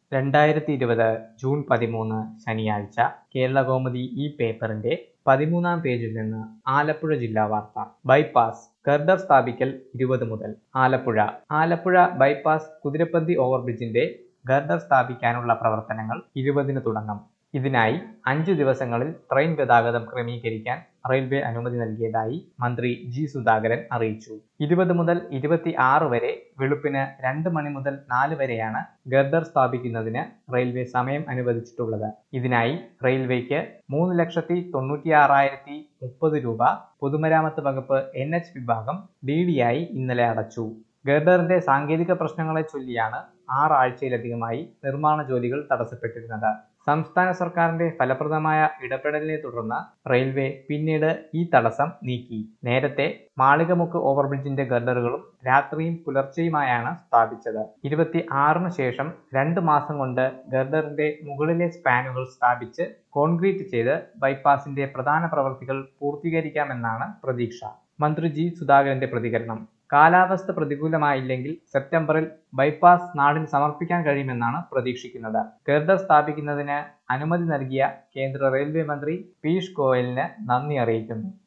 രണ്ടായിരത്തി ഇരുപത് ജൂൺ പതിമൂന്ന് ശനിയാഴ്ച കേരളകൗമുദി ഈ പേപ്പറിന്റെ പതിമൂന്നാം പേജിൽ നിന്ന് ആലപ്പുഴ ജില്ലാ വാർത്ത ബൈപ്പാസ് ഗർഡർ സ്ഥാപിക്കൽ ഇരുപത് മുതൽ ആലപ്പുഴ ആലപ്പുഴ ബൈപ്പാസ് കുതിരപ്പന്തി ഓവർബ്രിഡ്ജിന്റെ ഗർഡർ സ്ഥാപിക്കാനുള്ള പ്രവർത്തനങ്ങൾ ഇരുപതിന് തുടങ്ങും ഇതിനായി അഞ്ചു ദിവസങ്ങളിൽ ട്രെയിൻ ഗതാഗതം ക്രമീകരിക്കാൻ റെയിൽവേ അനുമതി നൽകിയതായി മന്ത്രി ജി സുധാകരൻ അറിയിച്ചു ഇരുപത് മുതൽ ഇരുപത്തി ആറ് വരെ വെളുപ്പിന് രണ്ട് മണി മുതൽ നാല് വരെയാണ് ഗർഡർ സ്ഥാപിക്കുന്നതിന് റെയിൽവേ സമയം അനുവദിച്ചിട്ടുള്ളത് ഇതിനായി റെയിൽവേക്ക് മൂന്ന് ലക്ഷത്തി തൊണ്ണൂറ്റി ആറായിരത്തി മുപ്പത് രൂപ പൊതുമരാമത്ത് വകുപ്പ് എൻ എച്ച് വിഭാഗം ഡി ഡി ആയി ഇന്നലെ അടച്ചു ഗർഡറിന്റെ സാങ്കേതിക പ്രശ്നങ്ങളെ ചൊല്ലിയാണ് ആറാഴ്ചയിലധികമായി നിർമ്മാണ ജോലികൾ തടസ്സപ്പെട്ടിരുന്നത് സംസ്ഥാന സർക്കാരിന്റെ ഫലപ്രദമായ ഇടപെടലിനെ തുടർന്ന് റെയിൽവേ പിന്നീട് ഈ തടസ്സം നീക്കി നേരത്തെ മാളികമുക്ക് ഓവർബ്രിഡ്ജിന്റെ ഗർഡറുകളും രാത്രിയും പുലർച്ചെയുമായാണ് സ്ഥാപിച്ചത് ഇരുപത്തി ആറിന് ശേഷം രണ്ട് മാസം കൊണ്ട് ഗർഡറിന്റെ മുകളിലെ സ്പാനുകൾ സ്ഥാപിച്ച് കോൺക്രീറ്റ് ചെയ്ത് ബൈപ്പാസിന്റെ പ്രധാന പ്രവൃത്തികൾ പൂർത്തീകരിക്കാമെന്നാണ് പ്രതീക്ഷ മന്ത്രി ജി സുധാകരന്റെ പ്രതികരണം കാലാവസ്ഥ പ്രതികൂലമായില്ലെങ്കിൽ സെപ്റ്റംബറിൽ ബൈപ്പാസ് നാടിന് സമർപ്പിക്കാൻ കഴിയുമെന്നാണ് പ്രതീക്ഷിക്കുന്നത് ഗർഡർ സ്ഥാപിക്കുന്നതിന് അനുമതി നൽകിയ കേന്ദ്ര റെയിൽവേ മന്ത്രി പീയൂഷ് ഗോയലിന് നന്ദി അറിയിക്കുന്നു